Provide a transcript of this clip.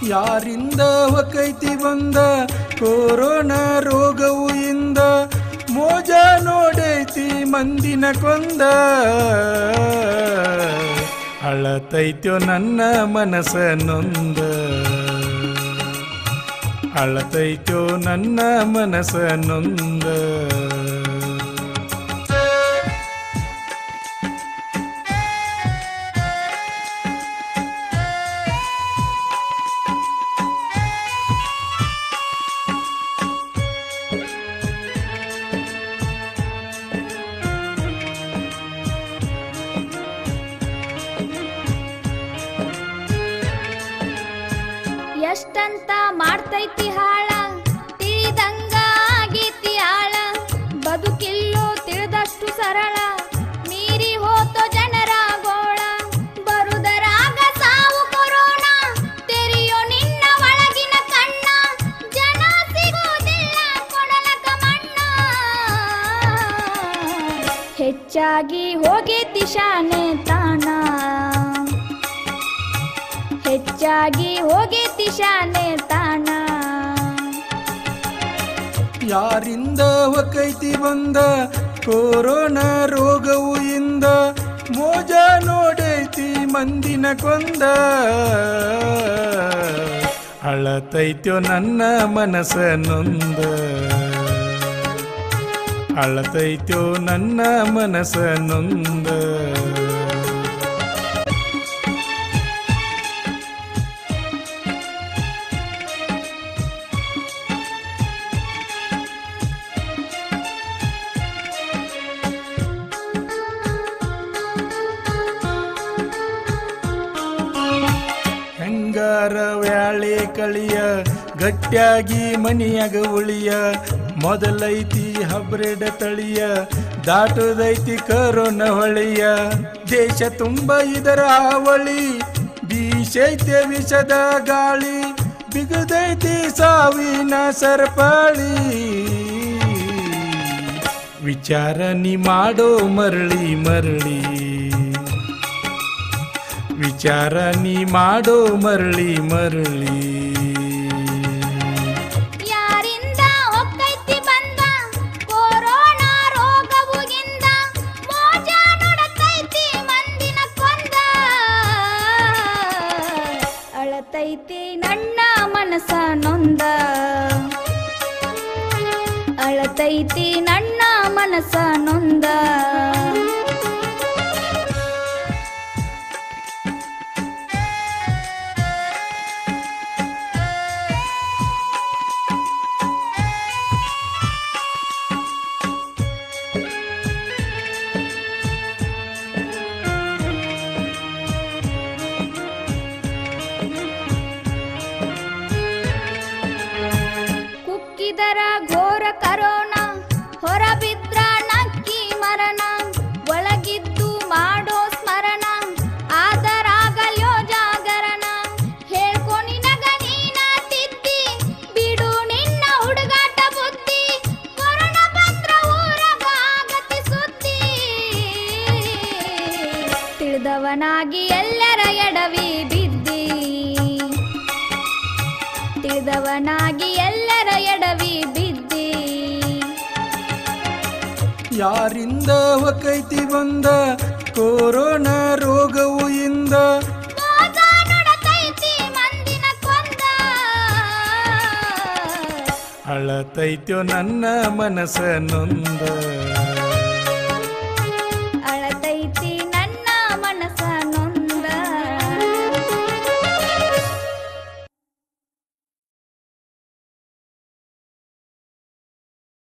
ಯಾರಿಂದ ಹೊಕ್ಕೈತಿ ಬಂದ ಕೊರೋನಾ ರೋಗವು ಇಂದ ಮೋಜ ನೋಡೈತಿ ಮಂದಿನ ಕೊಂದ ಅಳತೈತ್ಯೋ ನನ್ನ ಮನಸ ನೊಂದ ಅಳತೈತ್ಯೋ ನನ್ನ ಮನಸ ನೊಂದ ಎಷ್ಟಂತ ಮಾಡ್ತೈತಿ ಹಾಳ ತಿಳಿದಂಗ ಆಗೀತಿ ಆಳ ಬದುಕಿಲ್ಲೋ ತಿಳಿದಷ್ಟು ಸರಳ ಮೀರಿ ಹೋತೋ ಜನರ ಗೋಳ ಬರುದರಾಗ ಸಾವು ಕೊರೋನಾ ತೆರೆಯೋ ನಿನ್ನ ಒಳಗಿನ ಕಣ್ಣ ಜನ ಸಿಗುವುದಿಲ್ಲ ಕೊಡಲಕ ಮಣ್ಣ ಹೆಚ್ಚಾಗಿ ಹೋಗೇತಿ ಶಾನೆ ತಾಣ ಹೆಚ್ಚಾಗಿ ಹೋಗೇತಿ ಶಾನೆ ತಾಣ ಯಾರಿಂದ ಹೊಕ್ಕೈತಿ ಬಂದ ಕೊರೋನಾ ರೋಗವು ಇಂದ ಮೋಜ ನೋಡೈತಿ ಮಂದಿನ ಕೊಂದ ಅಳತೈತ್ಯೋ ನನ್ನ ಮನಸ ನೊಂದ ಅಳತೈತ್ಯೋ ನನ್ನ ಮನಸ ನೊಂದ ಹೆಂಗಾರ ವ್ಯಾಳೆ ಕಳಿಯ ಗಟ್ಟಿಯಾಗಿ ಮನಿಯಾಗ ಉಳಿಯ ಮೊದಲೈತಿ ಹಬ್ರೆಡ ತಳಿಯ ದಾಟುದೈತಿ ಕರೋನ ಹೊಳೆಯ ದೇಶ ತುಂಬ ಇದರ ಹಾವಳಿ ಬೀಸೈತೆ ವಿಷದ ಗಾಳಿ ಬಿಗದೈತಿ ಸಾವಿನ ಸರಪಳಿ ವಿಚಾರ ನೀ ಮಾಡೋ ಮರಳಿ ಮರಳಿ ವಿಚಾರ ನೀ ಮಾಡೋ ಮರಳಿ ಮರಳಿ ಯಾರಿಂದ ಹೊಕ್ಕೈತಿ ಬಂದ ಕೊರೋನಾ ರೋಗವು ಇಂದ ಮೋಜ ನೋಡತೈತಿ ಮಂದಿನ ಕೊಂದ ಅಳತೈತಿ ನನ್ನ ಮನಸ ನೊಂದ ಅಳತೈತಿ ನನ್ನ ಮನಸ ನೊಂದ ಕುಕ್ಕಿದರ ಘೋರ ಕರೋನಾ ಹೊರಬಿದ್ರ ನಕ್ಕಿ ಮರಣ ಒಳಗಿದ್ದು ಮಾಡೋ ಸ್ಮರಣ ಆದರಾಗಲ್ಯೋ ಜಾಗರಣ ಹೇಳ್ಕೊ ನಿನಗ ನೀನ ತಿದ್ದಿ ಬಿಡು ನಿನ್ನ ಹುಡುಗಾಟ ಬುದ್ಧಿ ಕೊರೋನಾ ಬಂದ್ರ ಊರಗ ಆಗತಿ ಸುದ್ದಿ ತಿಳಿದವನಾಗಿ ಎಲ್ಲರ ಎಡವಿ ಬಿದ್ದಿ ತಿಳಿದವನಾಗಿ ಎಲ್ಲರ ಎಡವಿ ಬಿದ್ದಿ ಯಾರಿಂದ ಹೊಕ್ಕೈತಿ ಬಂದ ಕೊರೋನಾ ರೋಗವು ಇಂದ ಮೋಸ ನೋಡತೈತಿ ಮಂದಿನ ಕೊಂದ ಅಳತೈತ್ಯೋ ನನ್ನ ಮನಸ ನೊಂದ